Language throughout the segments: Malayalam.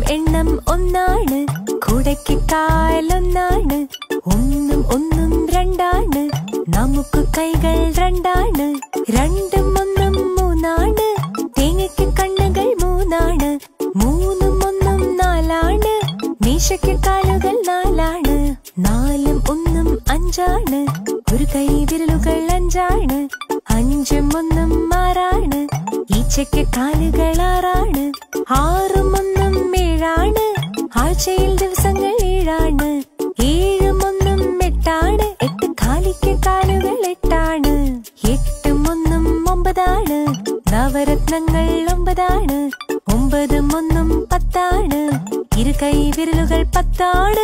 എണ്ണം ഒന്നാണ് കുടയ്ക്ക് കാലൊന്നാണ് ഒന്നും ഒന്നും രണ്ടാണ് നമുക്ക് കൈകൾ രണ്ടാണ് രണ്ടും ഒന്നും മൂന്നാണ് തേങ്ങയ്ക്ക് കണ്ണുകൾ മൂന്നാണ് മൂന്നും ഒന്നും നാലാണ് മീശയ്ക്ക് കാലുകൾ നാലാണ് നാലും ഒന്നും അഞ്ചാണ് ഒരു കൈ വിരലുകൾ അഞ്ചാണ് അഞ്ചും ഒന്നും ആറാണ് ഈച്ചയ്ക്ക് കാലുകൾ ആറാണ് ആറും ഒന്നും ഏഴാണ് ആഴ്ചയിൽ ദിവസങ്ങൾ ഏഴാണ് ഏഴും ഒന്നും എട്ടാണ് എട്ട് കാലിക്ക് കാലുകൾ എട്ടാണ് എട്ടും ഒന്നും ഒമ്പതാണ് നവരത്നങ്ങൾ ഒമ്പതാണ് ഒമ്പതും ഒന്നും പത്താണ് ഇരു കൈ വിരലുകൾ പത്താണ്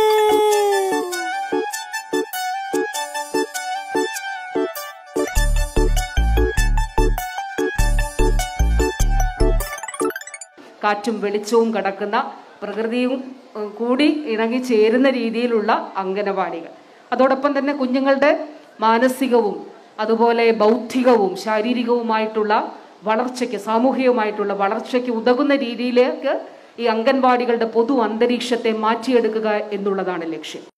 കാറ്റും വെളിച്ചവും കടക്കുന്ന പ്രകൃതിയും ഏഹ്, കൂടി ഇണങ്ങി ചേരുന്ന രീതിയിലുള്ള അംഗനവാടികൾ അതോടൊപ്പം തന്നെ കുഞ്ഞുങ്ങളുടെ മാനസികവും അതുപോലെ ബൗദ്ധികവും ശാരീരികവുമായിട്ടുള്ള വളർച്ചയ്ക്ക് സാമൂഹികവുമായിട്ടുള്ള വളർച്ചയ്ക്ക് ഉതകുന്ന രീതിയിലേക്ക് ഈ അംഗൻവാടികളുടെ പൊതു അന്തരീക്ഷത്തെ മാറ്റിയെടുക്കുക എന്നുള്ളതാണ് ലക്ഷ്യം